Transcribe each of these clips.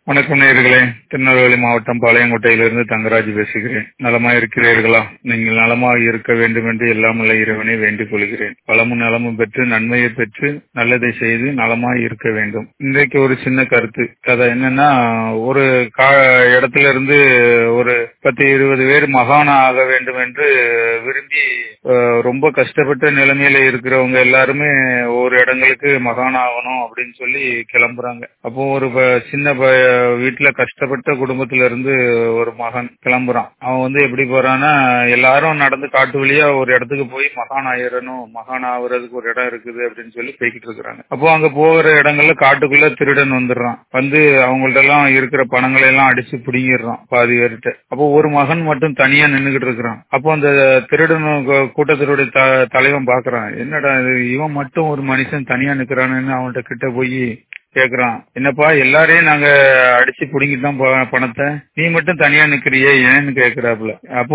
வணக்கம் நேயர்களே திருநெல்வேலி மாவட்டம் பாளையங்கோட்டையிலிருந்து தங்கராஜ் பேசுகிறேன் நலமா இருக்கிறீர்களா நீங்கள் நலமாக இருக்க வேண்டும் என்று எல்லாமுள்ள இறைவனை வேண்டிக் கொள்கிறேன் பலமும் நலமும் பெற்று நன்மையை பெற்று நல்லதை செய்து நலமாய் இருக்க வேண்டும் இன்றைக்கு ஒரு சின்ன கருத்து கதை என்னன்னா ஒரு கா இடத்துல இருந்து ஒரு பத்து இருபது பேர் மகானா ஆக வேண்டும் என்று விரும்பி அஹ், ரொம்ப கஷ்டப்பட்ட நிலைமையில இருக்கிறவங்க எல்லாருமே ஒரு இடங்களுக்கு மகான் ஆகணும் அப்படின்னு சொல்லி கிளம்புறாங்க அப்போ ஒரு ப- சின்ன ப- வீட்டுல கஷ்டப்பட்ட குடும்பத்துல இருந்து ஒரு மகன் கிளம்புறான் அவன் வந்து எப்படி போறான்னா எல்லாரும் நடந்து காட்டு வழியா ஒரு இடத்துக்கு போய் மகான் ஆயிரணும் மகான் ஆகுறதுக்கு ஒரு இடம் இருக்குது அப்படின்னு சொல்லி போய்கிட்டு இருக்கிறாங்க அப்போ அங்க போகிற இடங்கள்ல காட்டுக்குள்ள திருடன் வந்துடுறான் வந்து அவங்கள்ட்ட எல்லாம் இருக்கிற பணங்களை எல்லாம் அடிச்சு பிடிங்கிடுறான் பாதி பேர்கிட்ட அப்போ ஒரு மகன் மட்டும் தனியா நின்னுகிட்டு இருக்கிறான் அப்போ அந்த திருடன் கூ- கூட்டத்தினுடைய த- தலைவன் பாக்குறான் என்னடா இது இவன் மட்டும் ஒரு மனுஷன் தனியா நிக்கிறான்னு அவன்கிட்ட கிட்ட போய் கேக்குறான் என்னப்பா எல்லாரையும் நாங்க அடிச்சு புடிங்கிட்டு தான் போ- பணத்தை நீ மட்டும் தனியா நிக்கிறியே ஏன்னு கேக்குறாப்புல அப்போ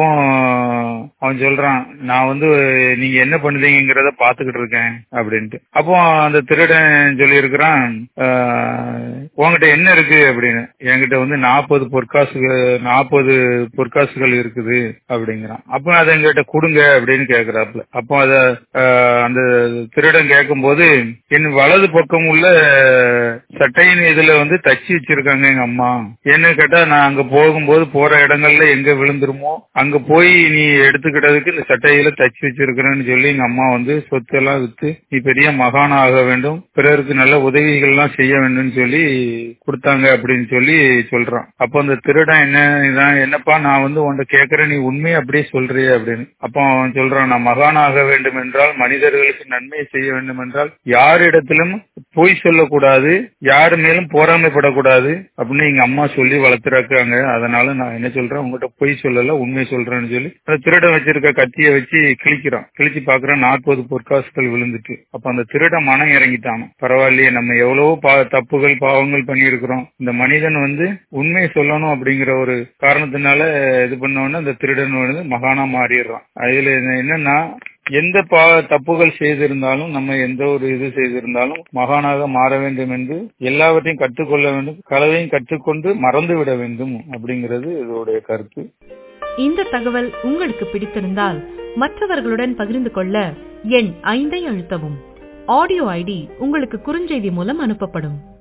அவன் சொல்றான் நான் வந்து நீங்க என்ன பண்ணுதீங்கிறத பாத்துக்கிட்டு இருக்கேன் அப்படின்ட்டு அப்போ அந்த திருடன் சொல்லி இருக்கிறான் உங்ககிட்ட என்ன இருக்கு அப்படின்னு என்கிட்ட வந்து நாற்பது பொற்காசுகள் நாற்பது பொற்காசுகள் இருக்குது அப்படிங்கிறான் அப்போ அதை எங்கிட்ட கொடுங்க அப்படின்னு கேக்குறாப்புல அப்போ அத ஆஹ், அந்த திருடன் கேட்கும்போது என் வலது பக்கம் உள்ள சட்டையின் இதுல வந்து தச்சு வச்சிருக்காங்க எங்க அம்மா என்ன கேட்டா நான் அங்க போகும்போது போற இடங்கள்ல எங்க விழுந்துருமோ அங்க போய் நீ எடுத்துக்கிட்டதுக்கு இந்த சட்டையில தச்சு வச்சிருக்கிறேன்னு சொல்லி எங்க அம்மா வந்து சொத்து எல்லாம் வித்து நீ பெரிய மகானா ஆக வேண்டும் பிறருக்கு நல்ல உதவிகள் எல்லாம் செய்ய வேண்டும்னு சொல்லி கொடுத்தாங்க அப்படின்னு சொல்லி சொல்றான் அப்போ அந்த திருடன் என்ன இதான் என்னப்பா நான் வந்து உன்கிட்ட கேக்குறேன் நீ உண்மையை அப்படியே சொல்றியே அப்படின்னு அப்போ அவன் சொல்றான் நான் மகானாக வேண்டும் என்றால் மனிதர்களுக்கு நன்மை செய்ய வேண்டும் என்றால் யாரிடத்திலும் பொய் சொல்லக்கூடாது யாரு மேலும் போராமைப்படக்கூடாது அப்படின்னு எங்க அம்மா சொல்லி வளர்த்துறாங்க அதனால நான் என்ன சொல்றேன் உங்ககிட்ட பொய் சொல்லல உண்மை சொல்றேன்னு சொல்லி அந்த திருடன் வச்சிருக்க கத்திய வச்சு கிழிக்கிறான் கிழிச்சு பாக்குறான் நாற்பது பொற்காசுகள் விழுந்துட்டு அப்ப அந்த திருடன் மனம் இறங்கிட்டான் பரவாயில்லையே நம்ம எவ்வளவோ பா- தப்புகள் பாவங்கள் பண்ணியிருக்கிறோம் இந்த மனிதன் வந்து உண்மை சொல்லணும் அப்படிங்கிற ஒரு காரணத்தினால இது பண்ணோன்னு அந்த திருடன் வந்து மகானா மாறிடுறான் அதுல என்னன்னா எந்த பா தப்புகள் செய்திருந்தாலும் நம்ம எந்த ஒரு இது செய்திருந்தாலும் மகானாக மாற வேண்டும் என்று எல்லாவற்றையும் கற்றுக்கொள்ள வேண்டும் கலவையும் கற்றுக்கொண்டு மறந்து விட வேண்டும் அப்படிங்கிறது இதோடைய கருத்து இந்த தகவல் உங்களுக்கு பிடித்திருந்தால் மற்றவர்களுடன் பகிர்ந்து கொள்ள எண் ஐந்தை அழுத்தவும் ஆடியோ ஐடி உங்களுக்கு குறுஞ்செய்தி மூலம் அனுப்பப்படும்